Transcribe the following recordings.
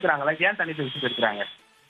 இருக்கிறாங்களா ஏன் தண்ணி தெளிச்சு இருக்கிறாங்க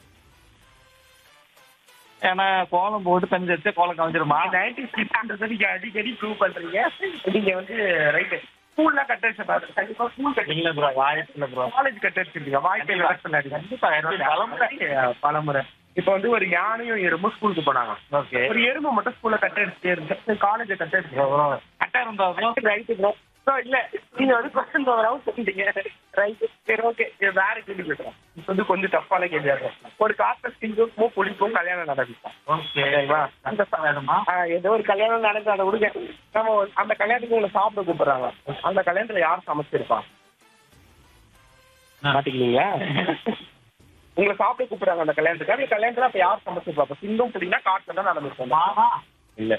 ஏன்னா கோலம் போட்டு தண்ணி வச்சு கோலம் கவிஞ்சிருமா நைன்டி சிக்ஸ்ன்றதை நீங்க அடிக்கடி ப்ரூவ் பண்றீங்க நீங்க வந்து ரைட்டு ஸ்கூல்ல கட்டடிச்சு பாருங்க கண்டிப்பா ஸ்கூல் கட்டி இல்ல ப்ரோ வாய்ப்பு இல்ல ப்ரோ காலேஜ் கட்டடிச்சிருக்கீங்க வாய்ப்பே சொல்லாதீங்க கண்டிப்பா பலமுறை பலமுறை இப்ப வந்து ஒரு யானையும் எறும்பும் ஸ்கூலுக்கு போனாங்க ஓகே ஒரு எறும்பு மட்டும் ஸ்கூல்ல கட்டடிச்சே இருந்து காலேஜ் கட்டடிச்சு ப்ரோ கரெக்டா இருந்தா ப்ரோ ரைட்டு ப்ரோ ஸோ இல்ல நீங்க வந்து கொஸ்டின் ஓவராவும் சொல்லிட்டீங்க ரைட்டு சரி ஓகே வேற கேள்வி கேட்குறேன் இப்போ வந்து கொஞ்சம் டஃப்பான கேள்வியா இருக்கும் ஒரு காத்த சிங்கும் புளிப்பும் கல்யாணம் நடக்கும் ஓகே சரிங்களா அந்த ச- வேணுமா ஆ, ஏதோ ஒரு கல்யாணம் நடந்து அதை விடுங்க நம்ம ஒரு- அந்த கல்யாணத்துக்கு உங்களை சாப்பிட கூப்பிடுறாங்க அந்த கல்யாணத்துல யார் சமைச்சிருப்பா மாட்டிக்கலீங்களா உங்களை சாப்பிட கூப்பிடுறாங்க அந்த கல்யாணத்துக்கு அந்த கல்யாணத்துல அப்ப யார் சமைச்சிருப்பா அப்ப சிங்கம் புலினா காட்டுல தான் நடந்திருக்கும் மாமா இல்ல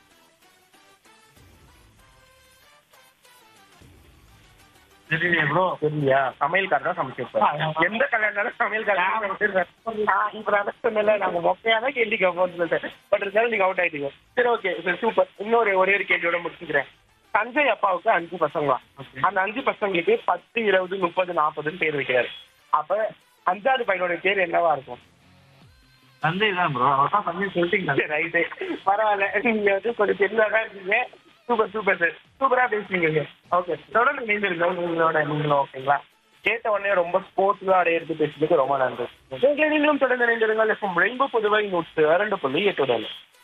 தெரியலையே ப்ரோ தெரியலையா சமையல்காரர் தான் சமைச்சிருப்பாரு ஆமா. எந்த கல்யாணம் சமையல்காரர் தான் சமைச்சிருப்பாரு நான் இப்ப நான் சொன்னல நாங்க மொக்கையான கேள்வி கேட்போம் சொல்லிட்டு பட் இருந்தாலும் நீங்க அவுட் ஆயிட்டீங்க சரி ஓகே சூப்பர் இன்னொரு ஒரே ஒரு கேள்வியோட முடிச்சுக்கிறேன் சஞ்சய் அப்பாவுக்கு அஞ்சு பசங்களா அந்த அஞ்சு பசங்களுக்கு பத்து இருபது முப்பது நாற்பதுன்னு பேர் வைக்கிறாரு அப்ப அஞ்சாவது பையனோட பேர் என்னவா இருக்கும் சஞ்சய் தான் ப்ரோ அவர் தான் சஞ்சய் சொல்லிட்டீங்க ரைட்டு பரவாயில்ல நீங்க வந்து கொஞ்சம் தெரிஞ்சாதான் இருக்கீங்க சூப்பர் சூப்பர் சார் சூப்பரா பேசுறீங்க ஓகே தொடர்ந்து இணைந்திருங்க உங்களோட நீங்களும் ஓகேங்களா கேட்ட உடனே ரொம்ப ஸ்போர்ட்ஸா எடுத்து பேசுறதுக்கு ரொம்ப நன்றி உங்களை நீங்களும் தொடர்ந்து இணைந்திருங்கள் ரெயின்போ புதுவை நூற்று இரண்டு புள்ளி எட்டு